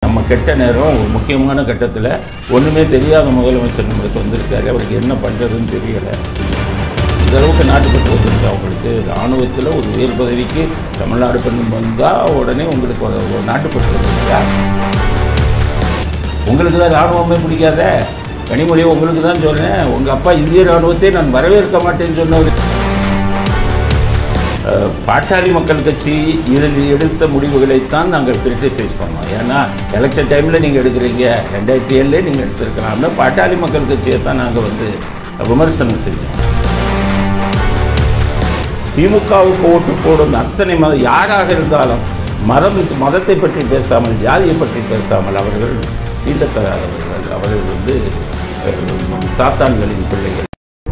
நம்ம கெட்ட நேரம் ஒரு முக்கியமான கட்டத்தில் ஒன்றுமே தெரியாத முதலமைச்சர் நம்மளுக்கு வந்திருக்காரு அவருக்கு என்ன பண்ணுறதுன்னு தெரியலை இந்த அளவுக்கு நாட்டுப்பற்று வந்துருக்கு அவங்களுக்கு இராணுவத்தில் ஒரு உயர் பதவிக்கு தமிழ்நாடு பெண் வந்தால் உடனே உங்களுக்கு ஒரு ஒரு நாட்டுப்பற்று வந்துருக்கா உங்களுக்கு தான் இராணுவமே பிடிக்காத கனிமொழி உங்களுக்கு தான் சொல்கிறேன் உங்கள் அப்பா இந்திய இராணுவத்தை நான் வரவேற்க மாட்டேன்னு சொன்னவர் அஹ், பாட்டாளி மக்கள் கட்சி இதில் எடுத்த முடிவுகளைத்தான் நாங்கள் கிரிட்டிசைஸ் பண்ணோம் ஏன்னா எலெக்ஷன் டைமில் நீங்கள் எடுக்கிறீங்க ரெண்டாயிரத்தி ஏழுல நீங்கள் எடுத்திருக்கலாம்னு பாட்டாளி மக்கள் கட்சியை தான் நாங்கள் வந்து விமர்சனம் செஞ்சோம் திமுகவுக்கு ஓட்டு போடும் அத்தனை மத யாராக இருந்தாலும் மதம் மதத்தை பற்றி பேசாமல் ஜாதியை பற்றி பேசாமல் அவர்கள் தீண்டத்தகாதவர்கள் அவர்கள் வந்து அஹ், சாத்தான்களின் பிள்ளைகள்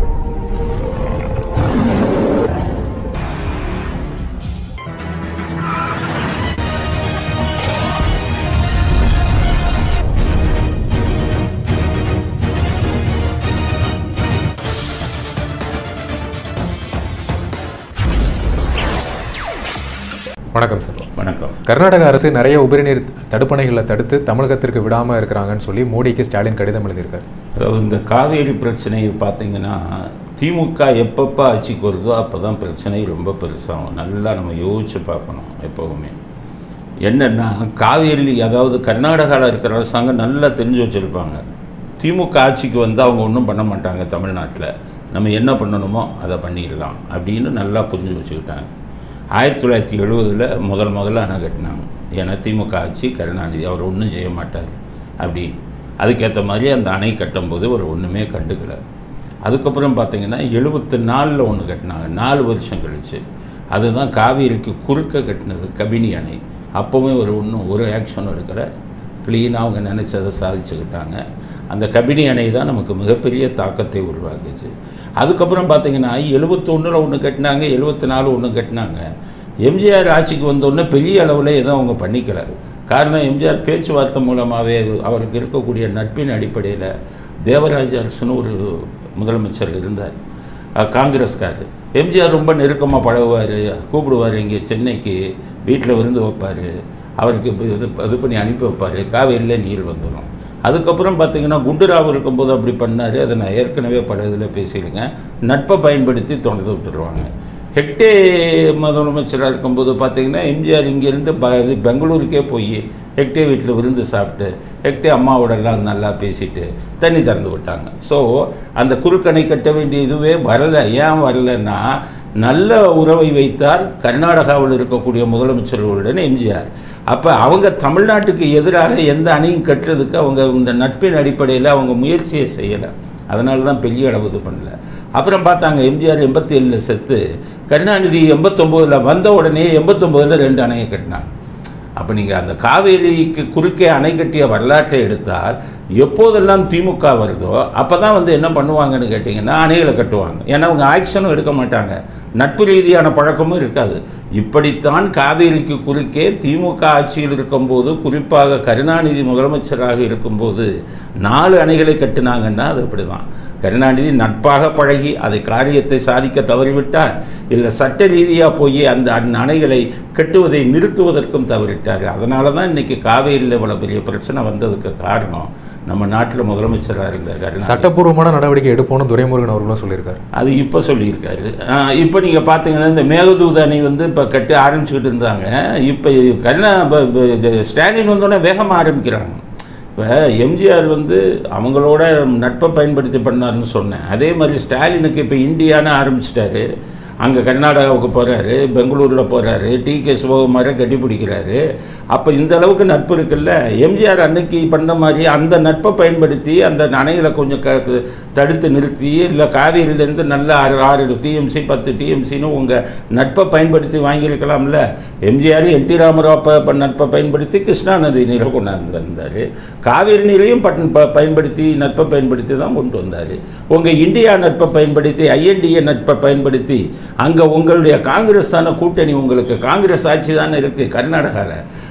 வணக்கம் சார் வணக்கம் கர்நாடக அரசு நிறைய உபரிநீர் தடுப்பணைகளை தடுத்து தமிழகத்திற்கு விடாமல் இருக்கிறாங்கன்னு சொல்லி மோடிக்கு ஸ்டாலின் கடிதம் எழுதியிருக்காரு அதாவது இந்த காவேரி பிரச்சனையை பார்த்தீங்கன்னா திமுக எப்பப்போ ஆட்சிக்கு வருதோ அப்போ தான் பிரச்சனை ரொம்ப பெருசாகும் நல்லா நம்ம யோசிச்சு பார்க்கணும் எப்போவுமே என்னென்னா காவேரி அதாவது கர்நாடகாவில் இருக்கிற அரசாங்கம் நல்லா தெரிஞ்சு வச்சுருப்பாங்க திமுக ஆட்சிக்கு வந்து அவங்க ஒன்றும் பண்ண மாட்டாங்க தமிழ்நாட்டில் நம்ம என்ன பண்ணணுமோ அதை பண்ணிடலாம் அப்படின்னு நல்லா புரிஞ்சு வச்சுக்கிட்டாங்க ஆயிரத்தி தொள்ளாயிரத்தி எழுபதில் முதல் முதல்ல அணை கட்டினாங்க ஏன்னா திமுக ஆட்சி கருணாநிதி அவர் ஒன்றும் செய்ய மாட்டார் அப்படின்னு அதுக்கேற்ற மாதிரி அந்த அணை கட்டும்போது அவர் ஒன்றுமே கண்டுக்கல அதுக்கப்புறம் பார்த்தீங்கன்னா எழுபத்தி நாலில் ஒன்று கட்டினாங்க நாலு வருஷம் கழிச்சு அதுதான் காவேரிக்கு குறுக்க கட்டினது கபினி அணை அப்போவுமே ஒரு ஒன்றும் ஒரு ஆக்ஷன் எடுக்கல க்ளீனாக அவங்க நினச்சதை சாதிச்சுக்கிட்டாங்க அந்த கபினி அணை தான் நமக்கு மிகப்பெரிய தாக்கத்தை உருவாக்குச்சு அதுக்கப்புறம் பார்த்தீங்கன்னா எழுபத்தொன்னில் ஒன்று கட்டினாங்க எழுபத்தி நாலு ஒன்று கட்டினாங்க எம்ஜிஆர் ஆட்சிக்கு வந்தோடனே பெரிய அளவில் எதுவும் அவங்க பண்ணிக்கல காரணம் எம்ஜிஆர் பேச்சுவார்த்தை மூலமாகவே அவருக்கு இருக்கக்கூடிய நட்பின் அடிப்படையில் தேவராஜ அரசுன்னு ஒரு முதலமைச்சர் இருந்தார் அஹ் காங்கிரஸ்காரர் எம்ஜிஆர் ரொம்ப நெருக்கமாக பழகுவார் கூப்பிடுவார் இங்கே சென்னைக்கு வீட்டில் விருந்து வைப்பார் அவருக்கு இது இது இது பண்ணி அனுப்பி வைப்பார் காவேரியில் நீர் வந்துடும் அதுக்கப்புறம் பார்த்தீங்கன்னா குண்டுராவ் இருக்கும்போது அப்படி பண்ணார் அதை நான் ஏற்கனவே பல இதில் பேசியிருக்கேன் நட்பை பயன்படுத்தி தொடர்ந்து விட்டுருவாங்க ஹெக்டே முதலமைச்சராக இருக்கும்போது பார்த்தீங்கன்னா எம்ஜிஆர் இங்கேருந்து ப இது பெங்களூருக்கே போய் ஹெக்டே வீட்டில் விருந்து சாப்பிட்டு ஹெக்டே அம்மாவோடலாம் நல்லா பேசிட்டு தண்ணி திறந்து விட்டாங்க ஸோ அந்த குறுக்கணை கட்ட வேண்டிய இதுவே வரலை ஏன் வரலைன்னா நல்ல உறவை வைத்தார் கர்நாடகாவில் இருக்கக்கூடிய முதலமைச்சர்களுடன் எம்ஜிஆர் அப்போ அவங்க தமிழ்நாட்டுக்கு எதிராக எந்த அணையும் கட்டுறதுக்கு அவங்க இந்த நட்பின் அடிப்படையில் அவங்க முயற்சியை செய்யலை அதனால தான் பெரிய அளவு இது பண்ணல அப்புறம் பார்த்தாங்க எம்ஜிஆர் எண்பத்தி ஏழில் செத்து கருணாநிதி எண்பத்தொம்போதில் வந்த உடனே எண்பத்தொம்போதில் ரெண்டு அணையை கட்டினாங்க அப்போ நீங்கள் அந்த காவேரிக்கு குறுக்கே அணை கட்டிய வரலாற்றை எடுத்தால் எப்போதெல்லாம் திமுக வருதோ அப்போ தான் வந்து என்ன பண்ணுவாங்கன்னு கேட்டிங்கன்னா அணைகளை கட்டுவாங்க ஏன்னா அவங்க ஆக்ஷனும் எடுக்க மாட்டாங்க நட்பு ரீதியான பழக்கமும் இருக்காது இப்படித்தான் காவேரிக்கு குறுக்கே திமுக ஆட்சியில் இருக்கும்போது குறிப்பாக கருணாநிதி முதலமைச்சராக இருக்கும்போது நாலு அணைகளை கட்டினாங்கன்னா அது அப்படி தான் கருணாநிதி நட்பாக பழகி அதை காரியத்தை சாதிக்க தவறிவிட்டார் இல்லை சட்ட ரீதியாக போய் அந்த அண் அணைகளை கட்டுவதை நிறுத்துவதற்கும் தவறிட்டார் அதனால தான் இன்றைக்கி காவேரியில் இவ்வளோ பெரிய பிரச்சனை வந்ததுக்கு காரணம் நம்ம நாட்டில் முதலமைச்சராக இருந்த கருணாநிதி சட்டப்பூர்வமான நடவடிக்கை எடுப்போம்னு துரைமுருகன் அவர்களும் சொல்லியிருக்காரு அது இப்போ சொல்லியிருக்காரு ஆஹ் இப்போ நீங்கள் பார்த்தீங்கன்னா இந்த மேகதூத அணை வந்து இப்போ கட்டி ஆரம்பிச்சுக்கிட்டு இருந்தாங்க இப்போ கருணா ப- ப- ஸ்டாலின் வந்தோடனே வேகமாக ஆரம்பிக்கிறாங்க இப்போ எம்ஜிஆர் வந்து அவங்களோட நட்பை பயன்படுத்தி பண்ணாருன்னு சொன்னேன் அதே மாதிரி ஸ்டாலினுக்கு இப்போ இந்தியான்னு ஆரம்பிச்சிட்டாரு அங்கே கர்நாடகாவுக்கு போகிறாரு பெங்களூரில் போகிறாரு டி கே சிவகுமாரை கட்டி பிடிக்கிறாரு அப்போ இந்த அளவுக்கு நட்பு இருக்குல்ல எம்ஜிஆர் அன்னைக்கு பண்ண மாதிரி அந்த நட்பை பயன்படுத்தி அந்த அணைகளை கொஞ்சம் க க- தடுத்து நிறுத்தி இல்லை காவேரியிலேருந்து நல்ல ஆறு ஆறு டிஎம்சி பத்து டிஎம்சின்னு உங்கள் நட்பை பயன்படுத்தி வாங்கியிருக்கலாம்ல எம்ஜிஆர் என் டி ராமராவ் ப- ப- நட்பை பயன்படுத்தி கிருஷ்ணா நதி நீரை கொண்டாந்து வந்தார் காவேரி நீரையும் பட் ப- பயன்படுத்தி நட்பை பயன்படுத்தி தான் கொண்டு வந்தார் உங்கள் இந்தியா நட்பை பயன்படுத்தி ஐஎன்டிஏ நட்பை பயன்படுத்தி அங்கே உங்களுடைய காங்கிரஸ் தானே கூட்டணி உங்களுக்கு காங்கிரஸ் ஆட்சி தானே இருக்குது கர்நாடகாவில்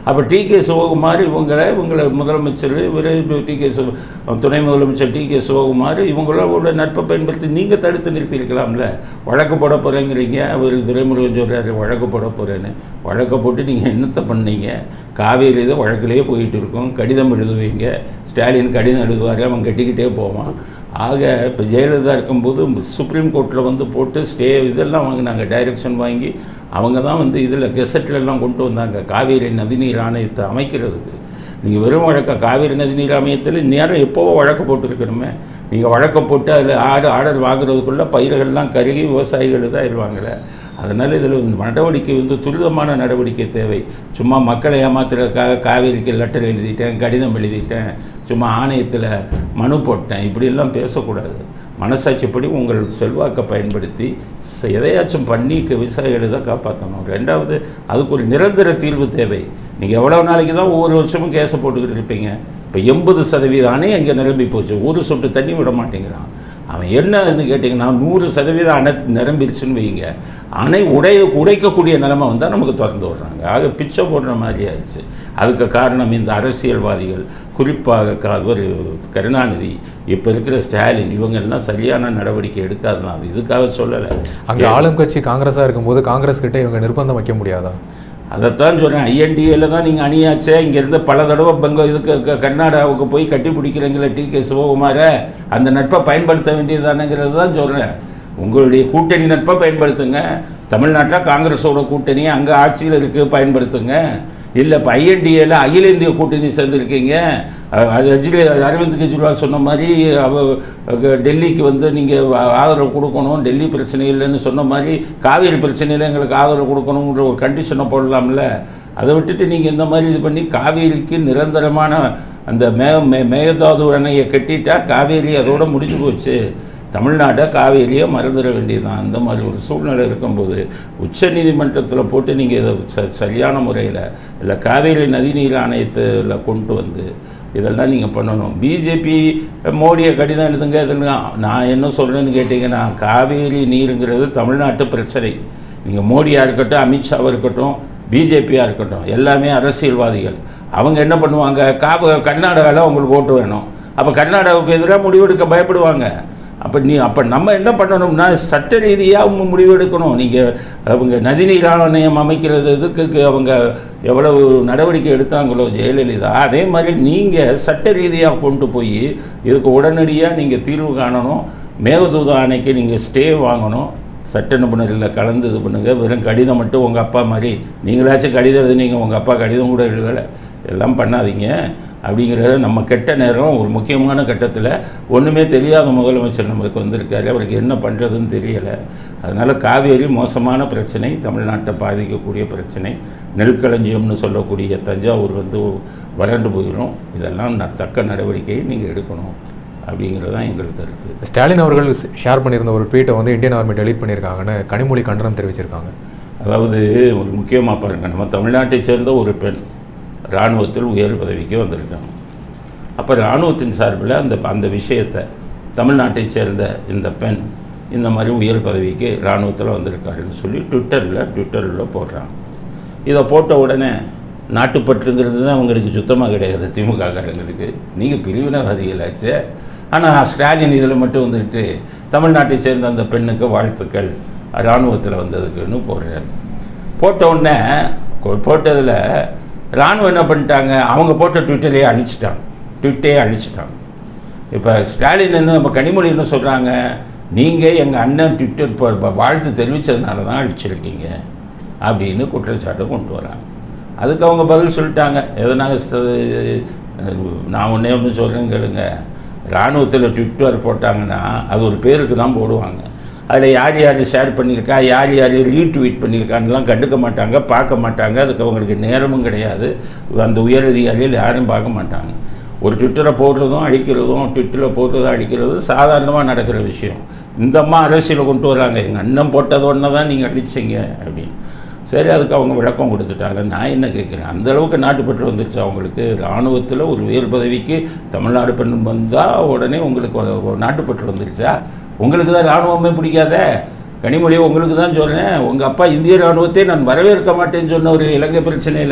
அப்போ டி கே சிவகுமார் இவங்களை இவங்களை முதலமைச்சர் இவர் டி கே சிவ துணை முதலமைச்சர் டி கே சிவகுமார் இவங்களோட நட்பை பயன்படுத்தி நீங்கள் தடுத்து நிறுத்தியிருக்கலாம்ல வழக்கு போட போகிறேங்கிறீங்க அவர் துரைமுருகன் சொல்கிறாரு வழக்கு போட போகிறேன்னு வழக்கை போட்டு நீங்கள் என்னத்தை பண்ணீங்க காவேரி தான் வழக்கிலேயே போயிட்டு இருக்கோம் கடிதம் எழுதுவீங்க ஸ்டாலின் கடிதம் எழுதுவார் அவன் கட்டிக்கிட்டே போவான் ஆக இப்போ ஜெயலலிதா இருக்கும்போது சுப்ரீம் கோர்ட்டில் வந்து போட்டு ஸ்டே இதெல்லாம் வாங்கினாங்க டைரக்ஷன் வாங்கி அவங்க தான் வந்து இதில் கெசட்லெல்லாம் கொண்டு வந்தாங்க காவேரி நதிநீர் ஆணையத்தை அமைக்கிறதுக்கு நீங்கள் வெறும் வழக்க காவேரி நதிநீர் ஆணையத்தில் நேரம் எப்போவோ வழக்கு போட்டுருக்கணுமே நீங்கள் வழக்கை போட்டு அதில் ஆடு ஆர்டர் வாங்குறதுக்குள்ளே பயிர்கள்லாம் கருகி விவசாயிகள் இதாகிடுவாங்களே அதனால் இதில் வந்து நடவடிக்கை வந்து துரிதமான நடவடிக்கை தேவை சும்மா மக்களை ஏமாத்துறதுக்காக காவேரிக்கு லெட்டர் எழுதிட்டேன் கடிதம் எழுதிட்டேன் சும்மா ஆணையத்தில் மனு போட்டேன் இப்படியெல்லாம் பேசக்கூடாது மனசாட்சிப்படி உங்கள் செல்வாக்கை பயன்படுத்தி ச- எதையாச்சும் பண்ணி க- விவசாயிகளை தான் காப்பாற்றணும் ரெண்டாவது அதுக்கு ஒரு நிரந்தர தீர்வு தேவை நீங்கள் எவ்வளோ நாளைக்கு தான் ஒவ்வொரு வருஷமும் கேஸை போட்டுக்கிட்டு இருப்பீங்க இப்போ எண்பது சதவீத அணை அங்கே நிரம்பி போச்சு ஒரு சொட்டு தண்ணி விட மாட்டேங்கிறான் அவன் என்னன்னு கேட்டிங்கன்னா நூறு சதவீதம் அணை நிரம்பிருச்சுன்னு வைங்க அணை உடைய உடைக்கக்கூடிய நிலைமை வந்தால் நமக்கு திறந்து விடுறாங்க ஆக பிச்சை போடுற மாதிரி ஆயிடுச்சு அதுக்கு காரணம் இந்த அரசியல்வாதிகள் குறிப்பாக க- ஒரு கருணாநிதி இப்போ இருக்கிற ஸ்டாலின் இவங்க எல்லாம் சரியான நடவடிக்கை எடுக்காதுதான் அது இதுக்காக சொல்லலை அங்க ஆளும் கட்சி காங்கிரஸா இருக்கும்போது காங்கிரஸ் கிட்ட இவங்க நிர்பந்தம் வைக்க முடியாதா அதைத்தான் சொல்கிறேன் ஐஎன்டிஏல தான் நீங்கள் அணியாச்சே இங்கேருந்து பல தடவை பெங்க இதுக்கு க- கர்நாடகாவுக்கு போய் கட்டி பிடிக்கிறீங்களே டி கே சிவகுமாரை அந்த நட்பை பயன்படுத்த வேண்டியதானங்கிறது தான் சொல்கிறேன் உங்களுடைய கூட்டணி நட்பை பயன்படுத்துங்க தமிழ்நாட்டில் காங்கிரஸோட கூட்டணி அங்கே ஆட்சியில் இருக்குது பயன்படுத்துங்க இல்லை இப்போ ஐஎன்டிஏல அகில இந்திய கூட்டணி சேர்ந்துருக்கீங்க அஹ் அது அஜிலி அரவிந்த் கெஜ்ரிவால் சொன்ன மாதிரி அவ அஹ் டெல்லிக்கு வந்து நீங்கள் ஆதரவு கொடுக்கணும் டெல்லி பிரச்சனை இல்லைன்னு சொன்ன மாதிரி காவேரி பிரச்சனையில் எங்களுக்கு ஆதரவு கொடுக்கணுங்கிற ஒரு கண்டிஷனை போடலாம்ல அதை விட்டுட்டு நீங்கள் இந்த மாதிரி இது பண்ணி காவேரிக்கு நிரந்தரமான அந்த மே மே மேகதாது அணையை கட்டிட்டா காவேரி அதோட முடிஞ்சு போச்சு தமிழ்நாட்டை காவேரியை மறந்துட வேண்டியதுதான் அந்த மாதிரி ஒரு சூழ்நிலை இருக்கும்போது உச்சநீதிமன்றத்தில் போட்டு நீங்கள் இதை ச சரியான முறையில் இல்லை காவேரி நதிநீர் ஆணையத்தில் கொண்டு வந்து இதெல்லாம் நீங்கள் பண்ணணும் பிஜேபி மோடியை கடிதம் எழுதுங்க இதெல்லாம் நான் என்ன சொல்கிறேன்னு கேட்டிங்கன்னா காவேரி நீருங்கிறது தமிழ்நாட்டு பிரச்சனை நீங்கள் மோடியாக இருக்கட்டும் அமித்ஷாவாக இருக்கட்டும் பிஜேபியாக இருக்கட்டும் எல்லாமே அரசியல்வாதிகள் அவங்க என்ன பண்ணுவாங்க காப கர்நாடகாவில் அவங்களுக்கு ஓட்டு வேணும் அப்போ கர்நாடகாவுக்கு எதிராக முடிவெடுக்க பயப்படுவாங்க அப்போ நீ அப்போ நம்ம என்ன பண்ணணும்னா சட்ட ரீதியாக முடிவெடுக்கணும் நீங்கள் அவங்க நதிநீர் ஆணையம் அமைக்கிறது இதுக்கு அவங்க எவ்வளவு நடவடிக்கை எடுத்தாங்களோ ஜெயலலிதா அதே மாதிரி நீங்கள் சட்ட ரீதியாக கொண்டு போய் இதுக்கு உடனடியாக நீங்கள் தீர்வு காணணும் மேகதூத அணைக்கு நீங்கள் ஸ்டே வாங்கணும் சட்ட நிபுணரில் கலந்து இது பண்ணுங்கள் வெறும் கடிதம் மட்டும் உங்கள் அப்பா மாதிரி நீங்களாச்சும் கடிதம் எழுதுனீங்க உங்கள் அப்பா கடிதம் கூட எழுதலை எல்லாம் பண்ணாதீங்க அப்படிங்கிறத நம்ம கெட்ட நேரம் ஒரு முக்கியமான கட்டத்தில் ஒன்றுமே தெரியாத முதலமைச்சர் நமக்கு வந்திருக்காரு அவருக்கு என்ன பண்ணுறதுன்னு தெரியலை அதனால் காவேரி மோசமான பிரச்சனை தமிழ்நாட்டை பாதிக்கக்கூடிய பிரச்சனை நெல்களஞ்சியம்னு சொல்லக்கூடிய தஞ்சாவூர் வந்து வறண்டு போயிடும் இதெல்லாம் ந- தக்க நடவடிக்கையை நீங்கள் எடுக்கணும் அப்படிங்கிறது தான் எங்கள் கருத்து ஸ்டாலின் அவர்கள் ஷேர் பண்ணியிருந்த ஒரு ட்வீட்டை வந்து இந்தியன் ஆர்மி டெலீட் பண்ணியிருக்காங்கன்னு கனிமொழி கண்டனம் தெரிவிச்சிருக்காங்க அதாவது ஒரு முக்கியமாக பாருங்கள் நம்ம தமிழ்நாட்டைச் சேர்ந்த ஒரு பெண் இராணுவத்தில் உயர் பதவிக்கு வந்திருக்காங்க அப்போ இராணுவத்தின் சார்பில் அந்த அந்த விஷயத்தை தமிழ்நாட்டைச் சேர்ந்த இந்த பெண் இந்த மாதிரி உயர் பதவிக்கு இராணுவத்தில் வந்திருக்காருன்னு சொல்லி ட்விட்டரில் ட்விட்டரில் போடுறாங்க இதை போட்ட உடனே நாட்டுப்பற்றுங்கிறது தான் அவங்களுக்கு சுத்தமாக கிடையாது திமுக காரங்களுக்கு நீங்கள் பிரிவினவாதிகளாச்சே ஆனால் ஸ்டாலின் இதில் மட்டும் வந்துட்டு தமிழ்நாட்டை சேர்ந்த அந்த பெண்ணுக்கு வாழ்த்துக்கள் இராணுவத்தில் வந்ததுக்குன்னு போடுறாரு போட்ட உடனே கொ- போட்டதில் இராணுவம் என்ன பண்ணிட்டாங்க அவங்க போட்ட ட்விட்டரையே அழிச்சிட்டாங்க ட்விட்டே அழிச்சிட்டாங்க இப்போ ஸ்டாலின் என்ன இப்போ கனிமொழி என்ன சொல்கிறாங்க நீங்கள் எங்கள் அண்ணன் ட்விட்டர் ப- ப- வாழ்த்து தெரிவித்ததுனால தான் அழிச்சிருக்கீங்க அப்படின்னு குற்றச்சாட்டை கொண்டு வராங்க அதுக்கு அவங்க பதில் சொல்லிட்டாங்க எதனால ச- நான் ஒன்றே ஒன்று சொல்கிறேன் கேளுங்க இராணுவத்தில் ட்விட்டர் போட்டாங்கன்னா அது ஒரு பேருக்கு தான் போடுவாங்க அதில் யார் யார் ஷேர் பண்ணியிருக்கா யார் யார் ரீட்வீட் பண்ணியிருக்கான்லாம் கண்டுக்க மாட்டாங்க பார்க்க மாட்டாங்க அதுக்கு அவங்களுக்கு நேரமும் கிடையாது அந்த உயரதிகாரிகள் யாரும் பார்க்க மாட்டாங்க ஒரு ட்விட்டரை போடுறதும் அழிக்கிறதும் ட்விட்டரில் போடுறதும் அழிக்கிறதும் சாதாரணமாக நடக்கிற விஷயம் இந்த அம்மா அரசியலை கொண்டு வராங்க எங்கள் அண்ணன் போட்டது ஒன்று தான் நீங்கள் அழிச்சிங்க அப்படின்னு சரி அதுக்கு அவங்க விளக்கம் கொடுத்துட்டாங்க நான் என்ன கேட்குறேன் அந்த அளவுக்கு நாட்டுப்பற்று வந்துருச்சு அவங்களுக்கு இராணுவத்தில் ஒரு உயர் பதவிக்கு தமிழ்நாடு பெண் வந்தால் உடனே உங்களுக்கு ஒரு- ஒரு நாட்டுப்பற்று வந்துருச்சா உங்களுக்கு தான் இராணுவமே பிடிக்காதே கனிமொழி உங்களுக்கு தான் சொல்கிறேன் உங்கள் அப்பா இந்திய இராணுவத்தை நான் வரவேற்க மாட்டேன்னு சொன்ன ஒரு இலங்கை பிரச்சனையில்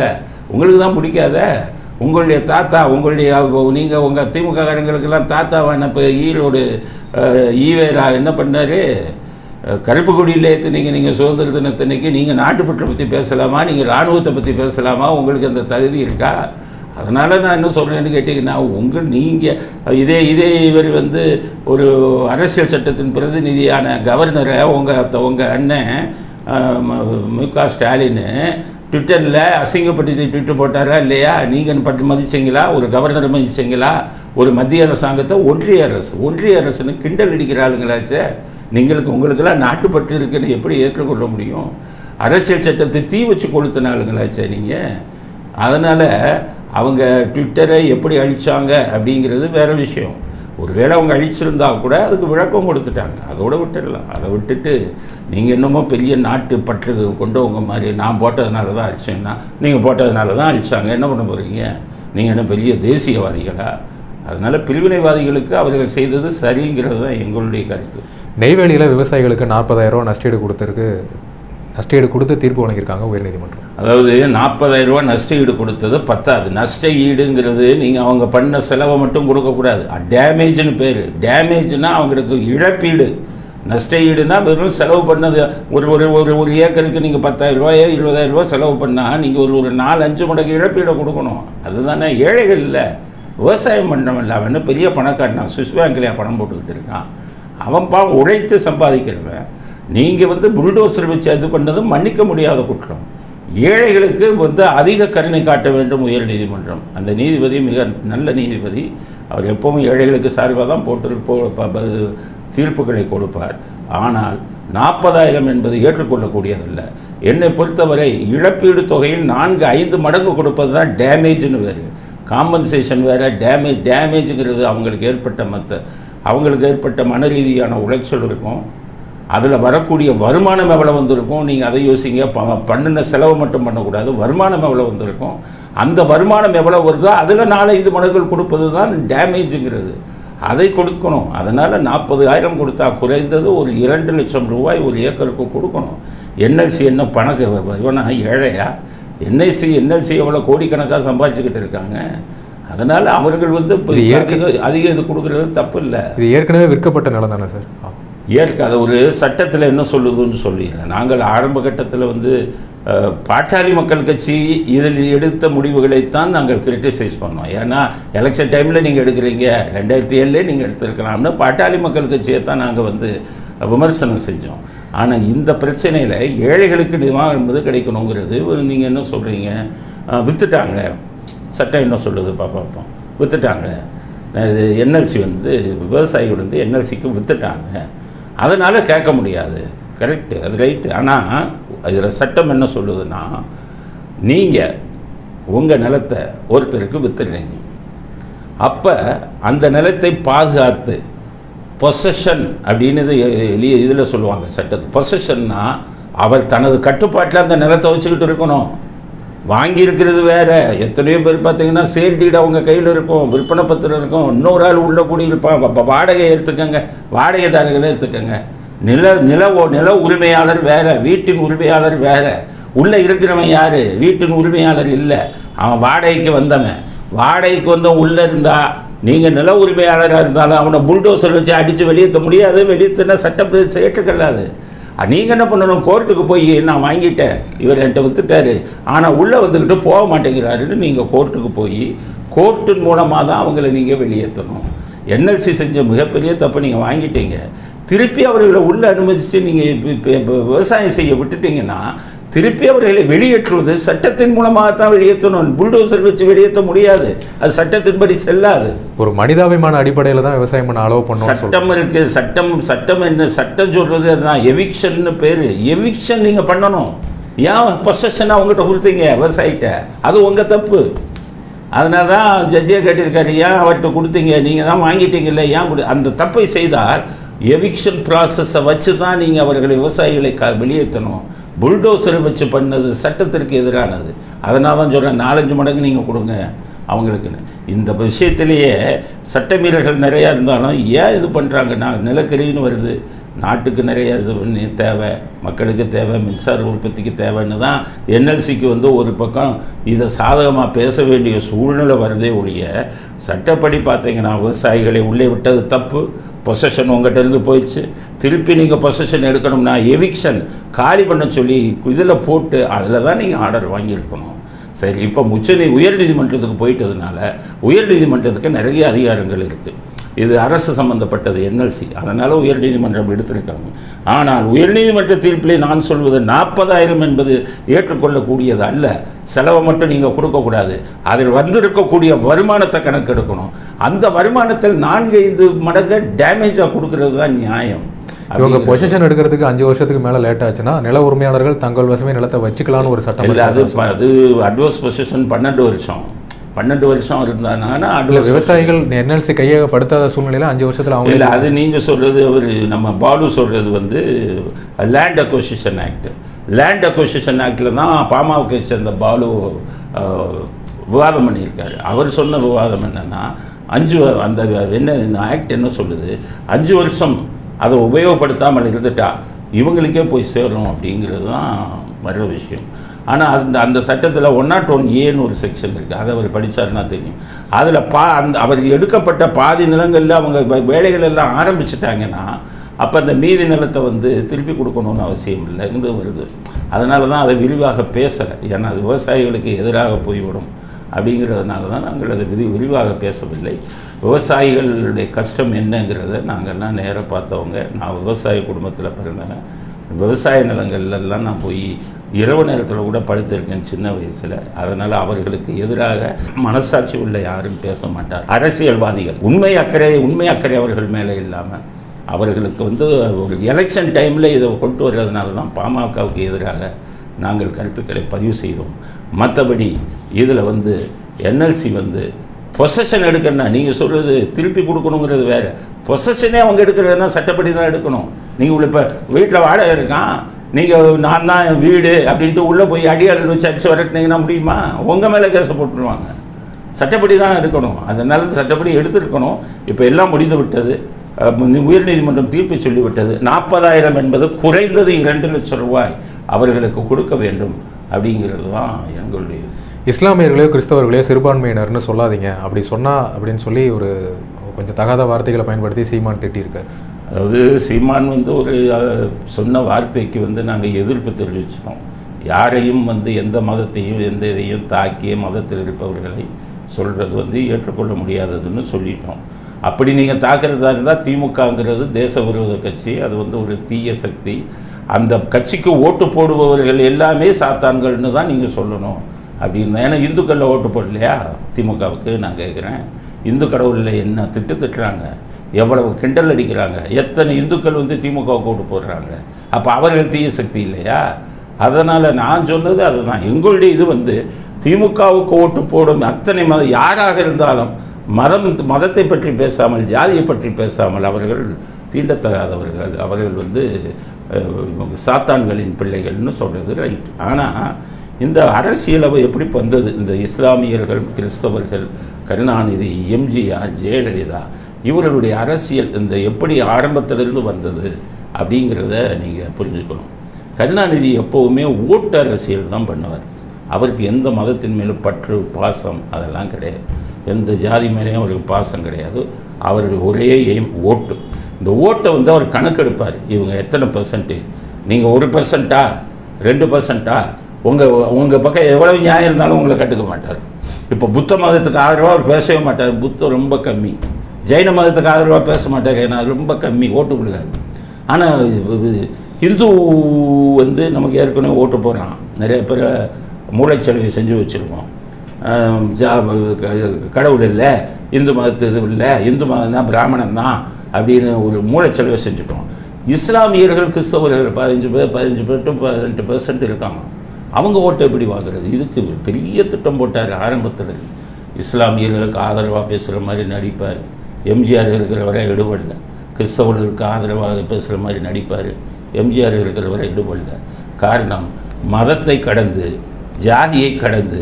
உங்களுக்கு தான் பிடிக்காத உங்களுடைய தாத்தா உங்களுடைய நீங்கள் உங்கள் திமுககாரங்களுக்கெல்லாம் தாத்தாவான இப்போ ஈரோடு அஹ், ஈவேரா என்ன பண்ணாரு அஹ், கருப்பு கொடியில் ஏற்றுனீங்க நீங்கள் சுதந்திர தினத்தன்னைக்கு நீங்கள் நாட்டுப்பற்றை பற்றி பேசலாமா நீங்கள் இராணுவத்தை பற்றி பேசலாமா உங்களுக்கு அந்த தகுதி இருக்கா அதனால் நான் என்ன சொல்கிறேன்னு கேட்டிங்கன்னா உங்கள் நீங்கள் இதே இதே இவர் வந்து ஒரு அரசியல் சட்டத்தின் பிரதிநிதியான கவர்னரை உங்கள் உங்கள் அண்ணன் அஹ், மு மு க ஸ்டாலின் ட்விட்டரில் அசிங்கப்படுத்தி ட்விட்டர் போட்டாரா இல்லையா நீங்கள் பட்டு மதிச்சீங்களா ஒரு கவர்னரை மதிச்சீங்களா ஒரு மத்திய அரசாங்கத்தை ஒன்றிய அரசு ஒன்றிய அரசுன்னு கிண்டல் அடிக்கிற ஆளுங்களாச்சே நீங்களுக்கு உங்களுக்கெல்லாம் நாட்டுப்பற்று இருக்குன்னு எப்படி ஏற்றுக்கொள்ள முடியும் அரசியல் சட்டத்தை தீ வச்சு கொளுத்தின ஆளுங்களாச்சே நீங்கள் அதனால் அவங்க ட்விட்டரை எப்படி அழிச்சாங்க அப்படிங்கிறது வேற விஷயம் ஒருவேளை அவங்க அழிச்சிருந்தா கூட அதுக்கு விளக்கம் கொடுத்துட்டாங்க அதோட விட்டுடலாம் அதை விட்டுட்டு நீங்கள் என்னமோ பெரிய நாட்டு பற்று கொண்டவங்க மாதிரி நான் போட்டதுனால தான் அழிச்சேன்னா நீங்கள் போட்டதுனால தான் அழிச்சாங்க என்ன பண்ண போகிறீங்க நீங்கள் என்ன பெரிய தேசியவாதிகளா அதனால் பிரிவினைவாதிகளுக்கு அவர்கள் செய்தது சரிங்கிறது தான் எங்களுடைய கருத்து நெய்வேலியில் விவசாயிகளுக்கு நாற்பதாயிரம் ரூபா நஷ்டீடு கொடுத்துருக்கு நஷ்டீடு கொடுத்து தீர்ப்பு வழங்கியிருக்காங்க உயர்நீதிமன்றம் அதாவது நாற்பதாயிரம் ரூபாய் நஷ்ட ஈடு கொடுத்தது பத்தாது நஷ்ட ஈடுங்கிறது நீங்கள் அவங்க பண்ண செலவை மட்டும் கொடுக்கக்கூடாது டேமேஜ்னு பேர் டேமேஜ்னா அவங்களுக்கு இழப்பீடு நஷ்ட ஈடுனா வெறும் செலவு பண்ணது ஒரு ஒரு ஒரு ஒரு ஏக்கருக்கு நீங்கள் பத்தாயிரம் ரூபாயோ இருபதாயிரம் ரூபாய் செலவு பண்ணால் நீங்கள் ஒரு ஒரு நாலு அஞ்சு மடங்கு இழப்பீடை கொடுக்கணும் அதுதானே ஏழைகள் இல்லை விவசாயம் பண்ணவன் இல்லை அவன் என்ன பெரிய பணக்காரன் நான் சுவிஸ் பேங்க்லேயே பணம் போட்டுக்கிட்டு இருக்கான் அவன் பாவம் உழைத்து சம்பாதிக்கிறவன் நீங்கள் வந்து புல்டோசர் வச்சு இது பண்ணது மன்னிக்க முடியாத குற்றம் ஏழைகளுக்கு வந்து அதிக கருணை காட்ட வேண்டும் உயர் நீதிமன்றம் அந்த நீதிபதி மிக நல்ல நீதிபதி அவர் எப்பவும் ஏழைகளுக்கு சார்பாக தான் போட்டு போ ப- ப- தீர்ப்புகளை கொடுப்பார் ஆனால் நாற்பதாயிரம் என்பது ஏற்றுக்கொள்ளக்கூடியதல்ல என்னை பொறுத்தவரை இழப்பீடு தொகையில் நான்கு ஐந்து மடங்கு கொடுப்பது தான் டேமேஜ்னு வேறு காம்பன்சேஷன் வேறு டேமேஜ் டேமேஜுங்கிறது அவங்களுக்கு ஏற்பட்ட மற்ற அவங்களுக்கு ஏற்பட்ட மன ரீதியான உளைச்சல் இருக்கும் அதில் வரக்கூடிய வருமானம் எவ்வளோ வந்திருக்கும் நீங்கள் அதை யோசிங்க ப- பண்ணின செலவு மட்டும் பண்ணக்கூடாது வருமானம் எவ்வளோ வந்திருக்கும் அந்த வருமானம் எவ்வளோ வருதோ அதில் நாலஞ்சு மடங்குகள் கொடுப்பது தான் டேமேஜுங்கிறது அதை கொடுக்கணும் அதனால் நாற்பதாயிரம் கொடுத்தா குறைந்தது ஒரு இரண்டு லட்சம் ரூபாய் ஒரு ஏக்கருக்கு கொடுக்கணும் என்எல்சி என்ன பணக்கு இவனா ஏழையா என்ஐசி என்எல்சி எவ்வளோ கோடிக்கணக்காக சம்பாதிச்சுக்கிட்டு இருக்காங்க அதனால் அவர்கள் வந்து இப்ப இது ஏற்க- அதிக அதிக இது கொடுக்குறது தப்பு இல்லை இது ஏற்கனவே விற்கப்பட்ட நிலம் தானே சார் ஆ. ஏற்க அதை ஒரு சட்டத்தில் என்ன சொல்லுதுன்னு சொல்லிடுறேன் நாங்கள் ஆரம்ப கட்டத்தில் வந்து அஹ், பாட்டாளி மக்கள் கட்சி இதில் எடுத்த முடிவுகளைத்தான் நாங்கள் கிரிட்டிசைஸ் பண்ணோம் ஏன்னா எலெக்ஷன் டைமில் நீங்கள் எடுக்கிறீங்க ரெண்டாயிரத்தி ஏழுலே நீங்கள் எடுத்திருக்கலாம்னு பாட்டாளி மக்கள் கட்சியை தான் நாங்கள் வந்து விமர்சனம் செஞ்சோம் ஆனால் இந்த பிரச்சனையில் ஏழைகளுக்கு நிவாரணம் என்பது கிடைக்கணுங்கிறது நீங்கள் என்ன சொல்கிறீங்க விற்றுட்டாங்க சட்டம் என்ன சொல்லுது பார்ப்போம் விற்றுட்டாங்க இது என்எல்சி வந்து விவசாயிகள் வந்து என்எல்சிக்கு விற்றுட்டாங்க அதனால் கேட்க முடியாது கரெக்டு அது ரைட்டு ஆனால் இதில் சட்டம் என்ன சொல்லுதுன்னா நீங்கள் உங்கள் நிலத்தை ஒருத்தருக்கு விற்றுறீங்க அப்போ அந்த நிலத்தை பாதுகாத்து பொசஷன் அப்படின்னு இது இதில் சொல்லுவாங்க சட்டத்து பொசஷன்னா அவர் தனது கட்டுப்பாட்டில் அந்த நிலத்தை வச்சுக்கிட்டு இருக்கணும் வாங்கியிருக்கிறது வேற எத்தனையோ பேர் பார்த்தீங்கன்னா சேல் டீட் அவங்க கையில் இருக்கும் விற்பனை பத்திரம் இருக்கும் இன்னொரு ஆள் உள்ள குடியிருப்பான் வ- வ- வாடகை எடுத்துக்கங்க வாடகைதாரர்களை எடுத்துக்கங்க நில நில ஓ- நில உரிமையாளர் வேற வீட்டின் உரிமையாளர் வேற உள்ளே இருக்கிறவன் யார் வீட்டின் உரிமையாளர் இல்லை அவன் வாடகைக்கு வந்தவன் வாடகைக்கு வந்தவன் உள்ளே இருந்தா நீங்கள் நில உரிமையாளராக இருந்தாலும் அவனை புல்டோசர் வச்சு அடித்து வெளியேற்ற முடியாது வெளியேற்றினா சட்டம் ஏற்றுக்கொள்ளாது நீங்கள் என்ன பண்ணணும் கோர்ட்டுக்கு போய் நான் வாங்கிட்டேன் இவர் என்கிட்ட வித்துட்டாரு ஆனால் உள்ளே வந்துக்கிட்டு போக மாட்டேங்கிறாருன்னு நீங்கள் கோர்ட்டுக்கு போய் கோர்ட்டின் மூலமாக தான் அவங்கள நீங்கள் வெளியேற்றணும் என்எல்சி செஞ்ச மிகப்பெரிய தப்பை நீங்கள் வாங்கிட்டீங்க திருப்பி அவர்களை உள்ளே அனுமதித்து நீங்கள் விவசாயம் செய்ய விட்டுட்டீங்கன்னா திருப்பி அவர்களை வெளியேற்றுவது சட்டத்தின் மூலமாக தான் வெளியேற்றணும் புல்டோசர் வச்சு வெளியேற்ற முடியாது அது சட்டத்தின்படி செல்லாது ஒரு மனிதாபிமான அடிப்படையில் தான் விவசாயம் பண்ண அலோவ் பண்ணோம்னு சொல்றோம் சட்டம் இருக்கு சட்டம் சட்டம் என்ன சட்டம் சொல்றது அதுதான் எவிக்ஷன்னு பேர் எவிக்ஷன் நீங்கள் பண்ணணும் ஏன் பொசஷன் அவங்ககிட்ட கொடுத்தீங்க விவசாயிட்ட அது உங்கள் தப்பு அதனால தான் ஜட்ஜே கேட்டிருக்காரு ஏன் அவர்கிட்ட கொடுத்தீங்க நீங்கள் தான் வாங்கிட்டீங்கல்ல ஏன் கொடு அந்த தப்பை செய்தால் எவிக்ஷன் ப்ராசஸை வச்சு தான் நீங்கள் அவர்களை விவசாயிகளை க வெளியேற்றணும் புல்டோசரை வச்சு பண்ணது சட்டத்திற்கு எதிரானது அதனால தான் சொல்கிறேன் நாலஞ்சு மடங்கு நீங்கள் கொடுங்க அவங்களுக்குன்னு இந்த விஷயத்திலேயே சட்டமீறல்கள் நிறையா இருந்தாலும் ஏன் இது பண்ணுறாங்கன்னா நிலக்கரின்னு வருது நாட்டுக்கு நிறைய இது பண்ணி தேவை மக்களுக்கு தேவை மின்சார உற்பத்திக்கு தேவைன்னு தான் என்எல்சிக்கு வந்து ஒரு பக்கம் இதை சாதகமாக பேச வேண்டிய சூழ்நிலை வருதே ஒழிய சட்டப்படி பார்த்தீங்கன்னா விவசாயிகளை உள்ளே விட்டது தப்பு பொசஷன் உங்கள்கிட்ட இருந்து போயிடுச்சு திருப்பி நீங்கள் பொசஷன் எடுக்கணும்னா எவிக்ஷன் காலி பண்ண சொல்லி இதில் போட்டு அதில் தான் நீங்கள் ஆர்டர் வாங்கியிருக்கணும் சரி இப்போ உச்சநீ உயர்நீதிமன்றத்துக்கு போயிட்டதுனால உயர்நீதிமன்றத்துக்கு நிறைய அதிகாரங்கள் இருக்குது இது அரசு சம்பந்தப்பட்டது என்எல்சி அதனால் உயர்நீதிமன்றம் எடுத்திருக்காங்க ஆனால் உயர்நீதிமன்ற தீர்ப்பிலே நான் சொல்வது நாற்பதாயிரம் என்பது ஏற்றுக்கொள்ளக்கூடியது அல்ல செலவை மட்டும் நீங்கள் கொடுக்கக்கூடாது அதில் வந்திருக்கக்கூடிய வருமானத்தை கணக்கெடுக்கணும் அந்த வருமானத்தில் நான்கு ஐந்து மடங்கு டேமேஜாக கொடுக்கறது தான் நியாயம் இவங்க பொசிஷன் எடுக்கிறதுக்கு அஞ்சு வருஷத்துக்கு மேல லேட் ஆச்சுன்னா நில உரிமையாளர்கள் தங்கள் வசமே நிலத்தை வச்சுக்கலாம்னு ஒரு சட்டம் இல்லை அது இருக்கு. ப- அது அட்வான்ஸ் பொசிஷன் பன்னெண்டு வருஷம் பன்னெண்டு வருஷம் இருந்தாங்கன்னா இல்ல அட்வான்ஸ் விவசாயிகள் என்எல்சி கையகப்படுத்தாத சூழ்நிலையில அஞ்சு வருஷத்துல அவங்க இல்லை அது நீங்கள் சொல்கிறது அவர் நம்ம பாலு சொல்கிறது வந்து land acquisition act land acquisition ஆக்டில் தான் பாமாவுக்கு சேர்ந்த பாலு அஹ், விவாதம் பண்ணியிருக்காரு அவர் சொன்ன விவாதம் என்னென்னா அஞ்சு வ- அந்த என்ன இந்த ஆக்ட் என்ன சொல்லுது அஞ்சு வருஷம் அதை உபயோகப்படுத்தாமல் இருந்துட்டா இவங்களுக்கே போய் சேரும் அப்படிங்கிறது தான் வர்ற விஷயம் ஆனால் அந்த அந்த சட்டத்தில் ஒன் நாட் ஒன் ஏன்னு ஒரு செக்ஷன் இருக்குது அதை அவர் படித்தாருன்னா தெரியும் அதில் பா அந்த அவர் எடுக்கப்பட்ட பாதி நிலங்களில் அவங்க வே- வேலைகள் எல்லாம் ஆரம்பிச்சிட்டாங்கன்னா அப்போ அந்த மீதி நிலத்தை வந்து திருப்பி கொடுக்கணும்னு அவசியம் இல்லைங்கிறது வருது அதனால தான் அதை விரிவாக பேசலை ஏன்னா அது விவசாயிகளுக்கு எதிராக போய்விடும் அப்படிங்கிறதுனால தான் நாங்கள் அதை விரி விரிவாக பேசவில்லை விவசாயிகளுடைய கஷ்டம் என்னங்கிறத நாங்கள்லாம் நேராக பார்த்தவங்க நான் விவசாய குடும்பத்தில் பிறந்தவன் விவசாய நிலங்கள்லாம் நான் போய் இரவு நேரத்தில் கூட படுத்திருக்கேன் சின்ன வயசில் அதனால் அவர்களுக்கு எதிராக மனசாட்சி உள்ள யாரும் பேச மாட்டார் அரசியல்வாதிகள் உண்மை அக்கறை உண்மை அக்கறை அவர்கள் மேலே இல்லாமல் அவர்களுக்கு வந்து ஒரு எலெக்ஷன் டைமில் இதை கொண்டு வர்றதுனால தான் பாமகவுக்கு எதிராக நாங்கள் கருத்துக்களை பதிவு செய்தோம் மற்றபடி இதில் வந்து என்எல்சி வந்து பொசஷன் எடுக்கணும்னா நீங்கள் சொல்கிறது திருப்பி கொடுக்கணுங்கிறது வேறு பொசஷனே அவங்க எடுக்கிறதுனா சட்டப்படி தான் எடுக்கணும் நீங்கள் இப்போ வீட்டில் வாடகை இருக்கான் நீங்கள் நான் தான் என் வீடு அப்படின்ட்டு உள்ளே போய் அடியாளர் வச்சு அடிச்சு விரட்டினீங்கன்னா முடியுமா உங்கள் மேலே கேஸை போட்டுருவாங்க சட்டப்படி தான் எடுக்கணும் அதனால சட்டப்படி எடுத்திருக்கணும் இப்போ எல்லாம் முடிந்து விட்டது அஹ் உ- உயர்நீதிமன்றம் தீர்ப்பு சொல்லிவிட்டது நாற்பதாயிரம் என்பது குறைந்தது இரண்டு லட்சம் ரூபாய் அவர்களுக்கு கொடுக்க வேண்டும் அப்படிங்கிறது தான் எங்களுடைய இஸ்லாமியர்களையோ கிறிஸ்தவர்களையோ சிறுபான்மையினர்னு சொல்லாதீங்க அப்படி சொன்னா அப்படின்னு சொல்லி ஒரு கொஞ்சம் தகாத வார்த்தைகளை பயன்படுத்தி சீமான் திட்டியிருக்காரு அதாவது சீமான் வந்து ஒரு அஹ், சொன்ன வார்த்தைக்கு வந்து நாங்கள் எதிர்ப்பு தெரிவிச்சிட்டோம் யாரையும் வந்து எந்த மதத்தையும் எந்த இதையும் தாக்கிய மதத்தில் இருப்பவர்களை சொல்கிறது வந்து ஏற்றுக்கொள்ள முடியாததுன்னு சொல்லிட்டோம் அப்படி நீங்கள் தாக்குறதா இருந்தால் திமுகங்கிறது தேச விரோத கட்சி அது வந்து ஒரு தீய சக்தி அந்த கட்சிக்கு ஓட்டு போடுபவர்கள் எல்லாமே சாத்தான்கள்னு தான் நீங்கள் சொல்லணும் அப்படின்னு ஏன்னா இந்துக்களில் ஓட்டு போடலையா திமுகவுக்கு நான் கேட்குறேன் இந்து கடவுளில் என்ன திட்டு திட்டுறாங்க எவ்வளவு கிண்டல் அடிக்கிறாங்க எத்தனை இந்துக்கள் வந்து திமுகவுக்கு ஓட்டு போடுறாங்க அப்போ அவர்கள் தீய சக்தி இல்லையா அதனால் நான் சொன்னது அதுதான் எங்களுடைய இது வந்து திமுகவுக்கு ஓட்டு போடும் அத்தனை மத யாராக இருந்தாலும் மதம் மதத்தை பற்றி பேசாமல் ஜாதியை பற்றி பேசாமல் அவர்கள் தீண்டத்தகாதவர்கள் அவர்கள் வந்து அஹ், இவங்க சாத்தான்களின் பிள்ளைகள்னு சொல்கிறது ரைட் ஆனால் இந்த அரசியல் அவ எப்படி வந்தது இந்த இஸ்லாமியர்கள் கிறிஸ்தவர்கள் கருணாநிதி எம்ஜிஆர் ஜெயலலிதா இவர்களுடைய அரசியல் இந்த எப்படி ஆரம்பத்திலிருந்து வந்தது அப்படிங்கிறத நீங்கள் புரிஞ்சுக்கணும் கருணாநிதி எப்போவுமே ஓட்டு அரசியல் தான் பண்ணுவார் அவருக்கு எந்த மதத்தின் மேலும் பற்று பாசம் அதெல்லாம் கிடையாது எந்த ஜாதி மேலேயும் அவருக்கு பாசம் கிடையாது அவருடைய ஒரே எய்ம் ஓட்டு இந்த ஓட்டை வந்து அவர் கணக்கெடுப்பார் இவங்க எத்தனை பர்சன்டேஜ் நீங்கள் ஒரு பர்சன்ட்டா ரெண்டு பர்சன்ட்டா உங்கள் உங்கள் பக்கம் எவ்வளவு நியாயம் இருந்தாலும் உங்களை கட்டுக்க மாட்டார் இப்போ புத்த மதத்துக்கு ஆதரவாக அவர் பேசவே மாட்டார் புத்தம் ரொம்ப கம்மி ஜெயின மதத்துக்கு ஆதரவாக பேச மாட்டார் ஏன்னா அது ரொம்ப கம்மி ஓட்டு கொடுக்காது ஆனால் ஹிந்து வந்து நமக்கு ஏற்கனவே ஓட்டு போடுறான் நிறைய பேர் மூளைச்சலவை செஞ்சு வச்சுருக்கோம் ஆஹ் ஜா- க- கடவுள் இல்லை இந்து மதத்து இது இல்லை இந்து மதம் தான் பிராமணன் தான் அப்படின்னு ஒரு மூளைச்சலவை செஞ்சுட்டோம் இஸ்லாமியர்கள் கிறிஸ்தவர்கள் பதினஞ்சு பேர் பதினஞ்சு பேர் டு பதினெட்டு பெர்சன்ட் இருக்காங்க அவங்க ஓட்டு எப்படி வாங்குறது இதுக்கு பெரிய திட்டம் போட்டார் ஆரம்பத்தில் இஸ்லாமியர்களுக்கு ஆதரவாக பேசுகிற மாதிரி நடிப்பார் எம்ஜிஆர் இருக்கிற வரை எடுபடல கிறிஸ்தவர்களுக்கு ஆதரவாக பேசுகிற மாதிரி நடிப்பார் எம்ஜிஆர் இருக்கிற வரை எடுபடல காரணம் மதத்தை கடந்து ஜாதியை கடந்து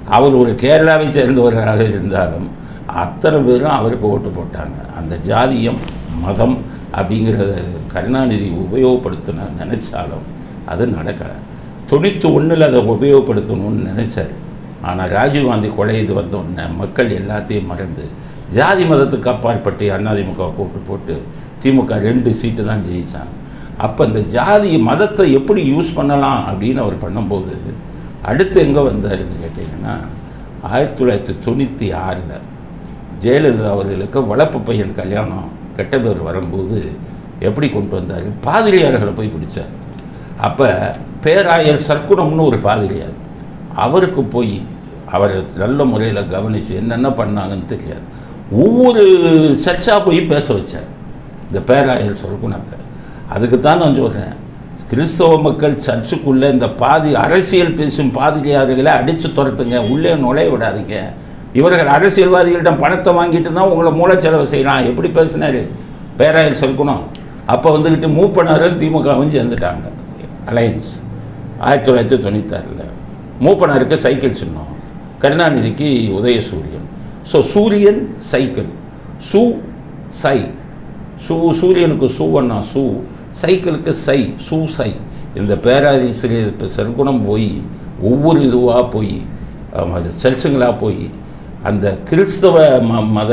அவர் ஒரு கேரளாவை சேர்ந்தவராக இருந்தாலும் அத்தனை பேரும் அவருக்கு ஓட்டு போட்டாங்க அந்த ஜாதியம் மதம் அப்படிங்கிறத கருணாநிதி உபயோகப்படுத்தின நினச்சாலும் அது நடக்கலை தொண்ணூற்றி ஒன்றில் அதை உபயோகப்படுத்தணும்னு நினச்சார் ஆனால் ராஜீவ்காந்தி கொலை இது வந்த உடனே மக்கள் எல்லாத்தையும் மறந்து ஜாதி மதத்துக்கு அப்பாற்பட்டு அதிமுக ஓட்டு போட்டு திமுக ரெண்டு சீட்டு தான் ஜெயிச்சாங்க அப்போ இந்த ஜாதி மதத்தை எப்படி யூஸ் பண்ணலாம் அப்படின்னு அவர் பண்ணும்போது அடுத்து எங்கே வந்தாருன்னு கேட்டிங்கன்னா ஆயிரத்தி தொள்ளாயிரத்தி தொண்ணூற்றி ஆறில் ஜெயலலிதா அவர்களுக்கு வளர்ப்பு பையன் கல்யாணம் கெட்ட பேர் வரும்போது எப்படி கொண்டு வந்தார் பாதிரியார்களை போய் பிடிச்சார் அப்போ பேராயர் சர்க்குணம்னு ஒரு பாதிரியார் அவருக்கு போய் அவரை நல்ல முறையில் கவனித்து என்னென்ன பண்ணாங்கன்னு தெரியாது ஒவ்வொரு சர்ச்சாக போய் பேச வச்சார் இந்த பேராயர் சர்க்குணத்தை அதுக்கு தான் நான் சொல்கிறேன் கிறிஸ்தவ மக்கள் சர்ச்சுக்குள்ளே இந்த பாதி அரசியல் பேசும் பாதிரியார்களை அடித்து துரத்துங்க உள்ளே நுழைய விடாதீங்க இவர்கள் அரசியல்வாதிகளிடம் பணத்தை வாங்கிட்டு தான் உங்களை மூலச்செலவு செய்யலாம் எப்படி பேசினார் பேராயர் சொல்லணும் அப்போ வந்துக்கிட்டு மூவ் பண்ணாரும் திமுகவும் சேர்ந்துட்டாங்க அலையன்ஸ் ஆயிரத்தி தொள்ளாயிரத்தி தொண்ணூத்தாறில் மூப்பனாருக்கு சைக்கிள் சின்னம் கருணாநிதிக்கு உதயசூரியன் ஸோ சூரியன் சைக்கிள் சூ சை சூ சூரியனுக்கு சூவண்ணா சூ சைக்கிளுக்கு சை சூ சை இந்த பேராசிரியர் இப்போ சற்குணம் போய் ஒவ்வொரு இதுவாக போய் ஆமா, அது சர்ச்சுங்களாக போய் அந்த கிறிஸ்தவ ம மத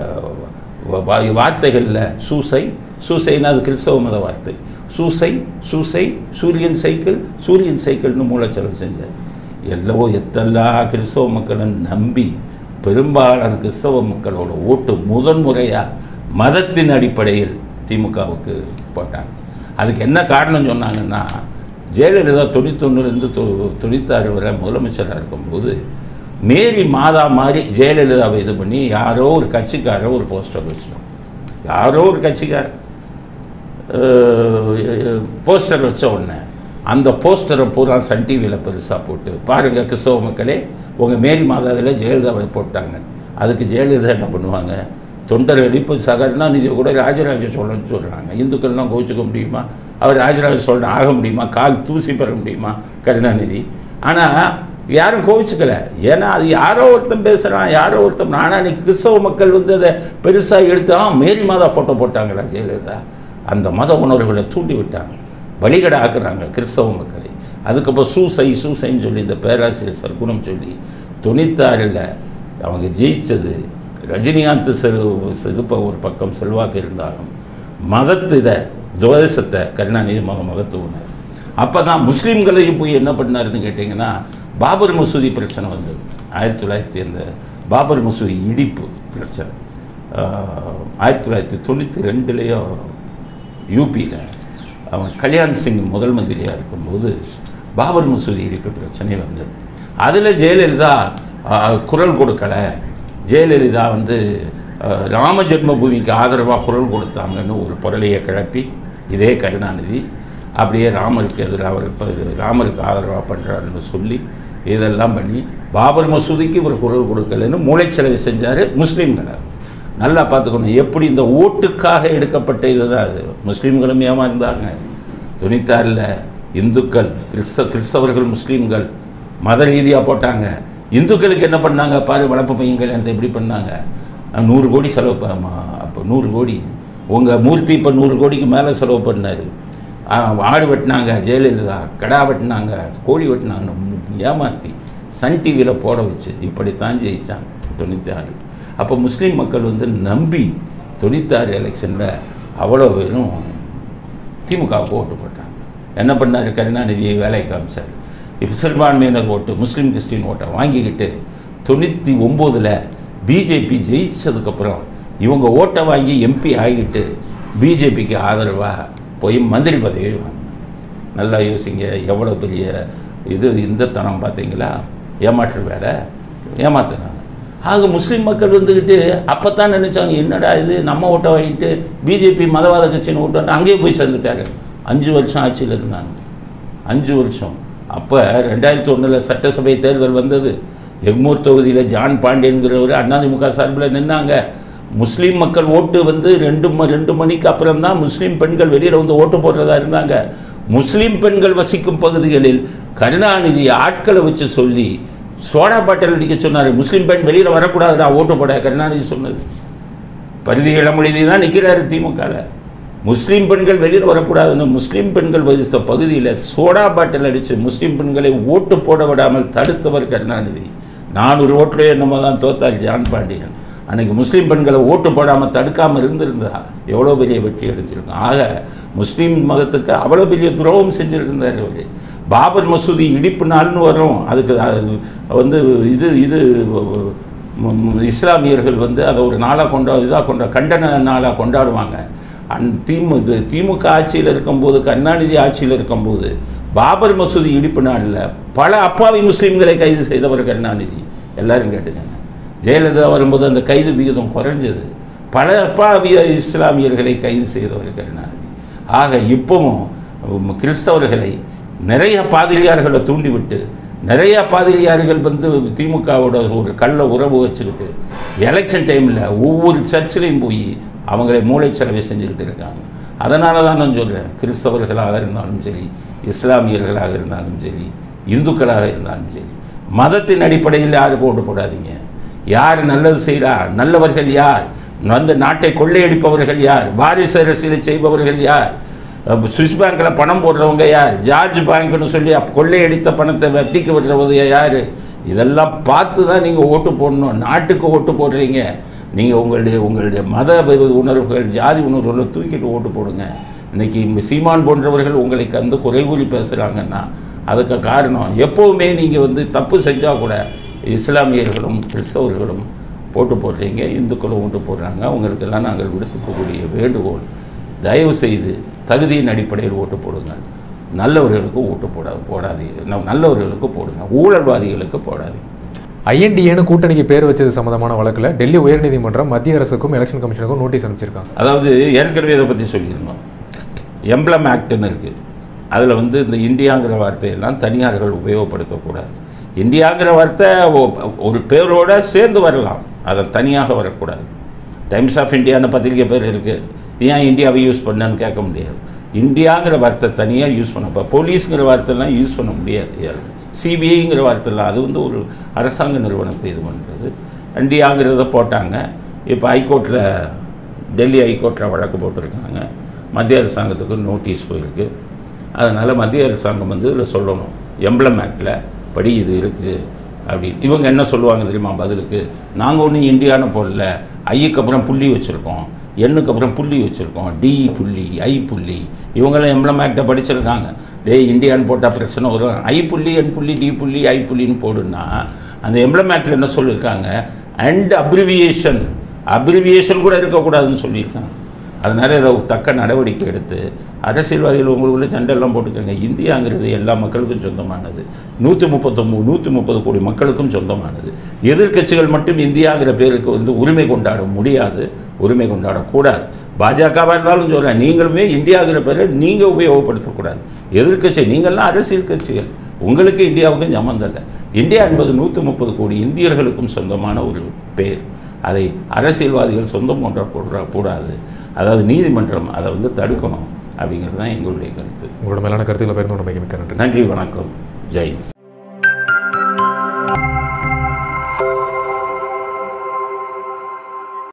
வ- வா- வார்த்தைகளில் சூசை சூசைன்னா அது கிறிஸ்தவ மத வார்த்தை சூசை சூசை சூரியன் சைக்கிள் சூரியன் சைக்கிள்னு மூலச்செலவு செஞ்சார் எல்லவோ எத்தெல்லா கிறிஸ்தவ மக்களை நம்பி பெரும்பாலான கிறிஸ்தவ மக்களோட ஓட்டு முதன்முறையாக மதத்தின் அடிப்படையில் திமுகவுக்கு போட்டாங்க அதுக்கு என்ன காரணம் சொன்னாங்கன்னா ஜெயலலிதா தொண்ணூத்தொன்னுலேருந்து தொ தொண்ணூத்தாறு வரை முதலமைச்சராக இருக்கும்போது மேரி மாதா மாதிரி ஜெயலலிதாவை இது பண்ணி யாரோ ஒரு கட்சிக்காரர் ஒரு போஸ்டர் வச்சிட்டோம் யாரோ ஒரு கட்சிக்காரர் போஸ்டர் வச்ச உடனே அந்த போஸ்டரை பூரா சன் டிவியில் பெருசாக போட்டு பாருங்கள் கிறிஸ்தவ மக்களே உங்கள் மேல் மாதாவில் ஜெயலலிதாவை போட்டாங்க அதுக்கு ஜெயலலிதா என்ன பண்ணுவாங்க தொண்டர்கள் இப்போ சகருணாநிதியை கூட ராஜராஜ சோழன் சொல்கிறாங்க இந்துக்கள்லாம் கோச்சிக்க முடியுமா அவர் ராஜராஜ சோழன் ஆக முடியுமா கால் தூசி பெற முடியுமா கருணாநிதி ஆனால் யாரும் கோவிச்சுக்கல ஏன்னா அது யாரோ ஒருத்தன் பேசுகிறான் யாரோ ஒருத்தன் ஆனால் அன்னைக்கு கிறிஸ்தவ மக்கள் வந்து அதை பெருசாக எடுத்து ஆ மேரி மாதா ஃபோட்டோ போட்டாங்களா ஜெயலலிதா அந்த மத உணர்வுகளை தூண்டி விட்டாங்க பலிகடை ஆக்குறாங்க கிறிஸ்தவ மக்களை அதுக்கப்புறம் சூசை சூசைன்னு சொல்லி இந்த பேராசிரியர் சர்க்குணம் சொல்லி தொண்ணூத்தாறில் அவங்க ஜெயிச்சது ரஜினிகாந்த் செல் இதுப்ப ஒரு பக்கம் செல்வாக்கு இருந்தாலும் மதத்து இதை துவேஷத்தை கருணாநிதி மக மகத்துவனர் அப்போ தான் முஸ்லீம்களையும் போய் என்ன பண்ணாருன்னு கேட்டிங்கன்னா பாபர் மசூதி பிரச்சனை வந்தது ஆயிரத்தி தொள்ளாயிரத்தி அந்த பாபர் மசூதி இடிப்பு பிரச்சனை ஆஹ், ஆயிரத்தி தொள்ளாயிரத்தி தொண்ணூற்றி ரெண்டுலேயோ யூபியில் அவன் கல்யாண் சிங் முதல் மந்திரியாக இருக்கும்போது பாபர் மசூதி இடிப்பு பிரச்சனை வந்தது அதில் ஜெயலலிதா ஆஹ், குரல் கொடுக்கலை ஜெயலலிதா வந்து ஆஹ், ராம ஜென்மபூமிக்கு ஆதரவாக குரல் கொடுத்தாங்கன்னு ஒரு பொருளையை கிளப்பி இதே கருணாநிதி அப்படியே ராமருக்கு எதிராக அவர் இப்போ இது ராமருக்கு ஆதரவாக பண்ணுறாருன்னு சொல்லி இதெல்லாம் பண்ணி பாபர் மசூதிக்கு இவர் குரல் கொடுக்கலன்னு மூளைச்சலவை செஞ்சார் முஸ்லீம்களை நல்லா பார்த்துக்கணும் எப்படி இந்த ஓட்டுக்காக எடுக்கப்பட்ட இதுதான் அது முஸ்லீம்களும் ஏமாந்தாங்க துணித்தாரில் இந்துக்கள் கிறிஸ்த கிறிஸ்தவர்கள் முஸ்லீம்கள் மத ரீதியாக போட்டாங்க இந்துக்களுக்கு என்ன பண்ணாங்க பாரு வளர்ப்பு பையங்கள் அந்த எப்படி பண்ணாங்க அஹ் நூறு கோடி செலவு ப- ம- அப்போ நூறு கோடி உங்கள் மூர்த்தி இப்போ நூறு கோடிக்கு மேலே செலவு பண்ணார் ஆடு வெட்டினாங்க ஜெயலலிதா கடா வெட்டினாங்க கோழி வெட்டினாங்கன்னு ஏமாற்றி சன் டிவியில் போட வச்சு இப்படித்தான் ஜெயிச்சாங்க தொண்ணூற்றி ஆறு அப்போ முஸ்லீம் மக்கள் வந்து நம்பி தொண்ணூத்தாறு எலெக்ஷனில் அவ்வளோ பேரும் திமுகவுக்கு ஓட்டு போட்டாங்க என்ன பண்ணார் கருணாநிதியை வேலைக்கு காமிச்சார் இப்போ சிறுபான்மையினர் ஓட்டு முஸ்லீம் கிறிஸ்டின் ஓட்டை வாங்கிக்கிட்டு தொண்ணூற்றி ஒம்போதில் பிஜேபி ஜெயிச்சதுக்கப்புறம் இவங்க ஓட்டை வாங்கி எம்பி ஆகிட்டு பிஜேபிக்கு ஆதரவாக போய் மந்திரி பதவி வாங்கினாங்க நல்லா யோசிங்க எவ்வளோ பெரிய இது இந்த தனம் பார்த்தீங்களா ஏமாற்று வேலை ஏமாத்துனாங்க ஆக முஸ்லீம் மக்கள் வந்துக்கிட்டு அப்போ தான் நினச்சாங்க என்னடா இது நம்ம ஓட்டை வாங்கிட்டு பிஜேபி மதவாத கட்சின்னு ஓட்டு அங்கேயே போய் சேர்ந்துட்டாரு அஞ்சு வருஷம் ஆட்சியில் இருந்தாங்க அஞ்சு வருஷம் அப்போ ரெண்டாயிரத்தி ஒன்றில் சட்டசபை தேர்தல் வந்தது எக்மூர் தொகுதியில் ஜான் பாண்டியன்கிறவர் அதிமுக சார்பில் நின்னாங்க முஸ்லீம் மக்கள் ஓட்டு வந்து ரெண்டு ம- ரெண்டு மணிக்கு அப்புறம் தான் முஸ்லீம் பெண்கள் வெளியில் வந்து ஓட்டு போடுறதா இருந்தாங்க முஸ்லீம் பெண்கள் வசிக்கும் பகுதிகளில் கருணாநிதி ஆட்களை வச்சு சொல்லி சோடா பாட்டில் அடிக்க சொன்னார் முஸ்லீம் பெண் வெளியில் வரக்கூடாதுடா ஓட்டு போட கருணாநிதி சொன்னது பரிதி இளமொழிதி தான் நிற்கிறாரு திமுகவில் முஸ்லீம் பெண்கள் வெளியில் வரக்கூடாதுன்னு முஸ்லீம் பெண்கள் வகித்த பகுதியில் சோடா பாட்டில் அடித்து முஸ்லீம் பெண்களை ஓட்டு போட விடாமல் தடுத்தவர் கருணாநிதி நானூறு ஓட்டுலேயே என்னமோ தான் தோத்தார் ஜான் பாண்டியன் அன்னைக்கு முஸ்லீம் பெண்களை ஓட்டு போடாமல் தடுக்காமல் இருந்திருந்தா எவ்வளோ பெரிய வெற்றி அடைஞ்சிருக்கும் ஆக முஸ்லீம் மதத்துக்கு அவ்வளோ பெரிய துரோகம் செஞ்சுருந்தார் அவர் பாபர் மசூதி இடிப்பு நாள்னு வரும் அதுக்கு அது வந்து இது இது ம- ம- இஸ்லாமியர்கள் வந்து அதை ஒரு நாளாக கொண்டா இதாக கொண்டா கண்டன நாளாக கொண்டாடுவாங்க அந் திமு இது திமுக ஆட்சியில் இருக்கும்போது கருணாநிதி ஆட்சியில் இருக்கும்போது பாபர் மசூதி இடிப்பு நாளில் பல அப்பாவி முஸ்லீம்களை கைது செய்தவர் கருணாநிதி எல்லாரும் கேட்டுக்கங்க ஜெயலலிதா வரும்போது அந்த கைது விகிதம் குறைஞ்சது பல அப்பாவி இஸ்லாமியர்களை கைது செய்தவர் கருணாநிதி ஆக இப்பவும் உம், கிறிஸ்தவர்களை நிறைய பாதிரியார்களை தூண்டிவிட்டு நிறைய பாதிரியார்கள் வந்து திமுகவோட ஒரு கள்ள உறவு வச்சுக்கிட்டு எலெக்ஷன் டைமில் ஒவ்வொரு சர்ச்சிலையும் போய் அவங்களை மூளைச்சலவை செஞ்சுக்கிட்டு இருக்காங்க அதனால தான் நான் சொல்கிறேன் கிறிஸ்தவர்களாக இருந்தாலும் சரி இஸ்லாமியர்களாக இருந்தாலும் சரி இந்துக்களாக இருந்தாலும் சரி மதத்தின் அடிப்படையில் யாருக்கு ஓட்டு போடாதீங்க யார் நல்லது செய்கிறா நல்லவர்கள் யார் வந்து நாட்டை கொள்ளையடிப்பவர்கள் யார் வாரிசு அரசியலை செய்பவர்கள் யார் அப்ப சுவிஸ் பேங்க்கில் பணம் போடுறவங்க யார் ஜார்ஜ் பேங்க்னு சொல்லி அப்ப கொள்ளையடித்த பணத்தை வட்டிக்கு விடுறவது யார் இதெல்லாம் பார்த்து தான் நீங்கள் ஓட்டு போடணும் நாட்டுக்கு ஓட்டு போடுறீங்க நீங்கள் உங்களுடைய உங்களுடைய மத உணர்வுகள் ஜாதி உணர்வுகளை தூக்கிட்டு ஓட்டு போடுங்க இன்னைக்கு இந்த சீமான் போன்றவர்கள் உங்களை கந்து குறை கூறி பேசுகிறாங்கன்னா அதுக்கு காரணம் எப்போவுமே நீங்கள் வந்து தப்பு செஞ்சால் கூட இஸ்லாமியர்களும் கிறிஸ்தவர்களும் போட்டு போடுறீங்க இந்துக்களும் ஓட்டு போடுறாங்க அவங்களுக்கெல்லாம் நாங்கள் விடுத்துக்கக்கூடிய வேண்டுகோள் தயவு செய்து தகுதியின் அடிப்படையில் ஓட்டு போடுங்க நல்லவர்களுக்கு ஓட்டு போட போடாதீங்க ந- நல்லவர்களுக்கு போடுங்க ஊழல்வாதிகளுக்கு போடாதீங்க ஐஎன்டிஏன்னு கூட்டணிக்கு பேர் வச்சது சம்பந்தமான வழக்கில் டெல்லி உயர்நீதிமன்றம் மத்திய அரசுக்கும் எலெக்ஷன் கமிஷனுக்கும் நோட்டீஸ் அனுப்பிச்சிருக்காங்க அதாவது ஏற்கனவே இதை பற்றி சொல்லியிருந்தோம் எம்ப்ளம் ஆக்ட்னு இருக்குது அதில் வந்து இந்த இந்தியாங்கிற வார்த்தையெல்லாம் தனியார்கள் உபயோகப்படுத்தக்கூடாது இந்தியாங்கிற வார்த்தை ஒ- ஒரு பேரோட சேர்ந்து வரலாம் அதை தனியாக வரக்கூடாது டைம்ஸ் ஆஃப் இந்தியான்னு பத்திரிக்கை பேர் இருக்குது ஏன் இந்தியாவை யூஸ் பண்ணேன்னு கேட்க முடியாது இந்தியாங்கிற வார்த்தை தனியாக யூஸ் பண்ண இப்போ போலீஸுங்கிற வார்த்தைலாம் யூஸ் பண்ண முடியாது சிபிஐங்கிற வார்த்தைலாம் அது வந்து ஒரு அரசாங்க நிறுவனத்தை இது பண்ணுறது இந்தியாங்கிறத போட்டாங்க இப்போ ஹைகோர்ட்டில் டெல்லி ஹைகோர்ட்டில் வழக்கு போட்டிருக்காங்க மத்திய அரசாங்கத்துக்கு நோட்டீஸ் போயிருக்கு அதனால் மத்திய அரசாங்கம் வந்து இதில் சொல்லணும் எம்ப்ளம் ஆக்டில் படி இது இருக்குது அப்படின்னு இவங்க என்ன சொல்லுவாங்க தெரியுமா பதிலுக்கு நாங்கள் ஒன்றும் இந்தியான்னு போடல ஐக்கு அப்புறம் புள்ளி வச்சுருக்கோம் எண்ணுக்கு அப்புறம் புள்ளி வச்சுருக்கோம் டி புள்ளி ஐ புள்ளி இவங்கெல்லாம் எம்ப்ளம் ஆக்டை படிச்சிருக்காங்க டேய் இந்தியான்னு போட்டால் பிரச்சனை வரும் ஐ புள்ளி என் புள்ளி டி புள்ளி ஐ புள்ளின்னு போடுன்னா அந்த எம்ப்ளம் ஆக்டில் என்ன சொல்லியிருக்காங்க அண்ட் அப்ரிவியேஷன் அப்ரிவியேஷன் கூட இருக்கக்கூடாதுன்னு சொல்லியிருக்காங்க அதனால் இதை தக்க நடவடிக்கை எடுத்து அரசியல்வாதிகள் உங்களுக்குள்ள சண்டையெல்லாம் போட்டுக்கோங்க இந்தியாங்கிறது எல்லா மக்களுக்கும் சொந்தமானது நூற்றி முப்பத்தொம்பது நூற்றி முப்பது கோடி மக்களுக்கும் சொந்தமானது எதிர்க்கட்சிகள் மட்டும் இந்தியாங்கிற பேருக்கு வந்து உரிமை கொண்டாட முடியாது உரிமை கொண்டாடக்கூடாது பாஜகவாக இருந்தாலும் சொல்கிறேன் நீங்களுமே இந்தியாங்கிற பேரை நீங்கள் உபயோகப்படுத்தக்கூடாது எதிர்க்கட்சி நீங்கள்லாம் அரசியல் கட்சிகள் உங்களுக்கு இந்தியாவுக்கும் சம்மந்தம் இந்தியா என்பது நூற்றி முப்பது கோடி இந்தியர்களுக்கும் சொந்தமான ஒரு பேர் அதை அரசியல்வாதிகள் சொந்தம் கொண்டாட கூடாது அதாவது நீதிமன்றம் அதை வந்து தடுக்கணும் அப்படிங்கிறது தான் எங்களுடைய கருத்து உங்களோட மேலான கருத்துக்களை பகிர்ந்து கொண்டமைக்கு மிக்க நன்றி நன்றி வணக்கம் ஜெய்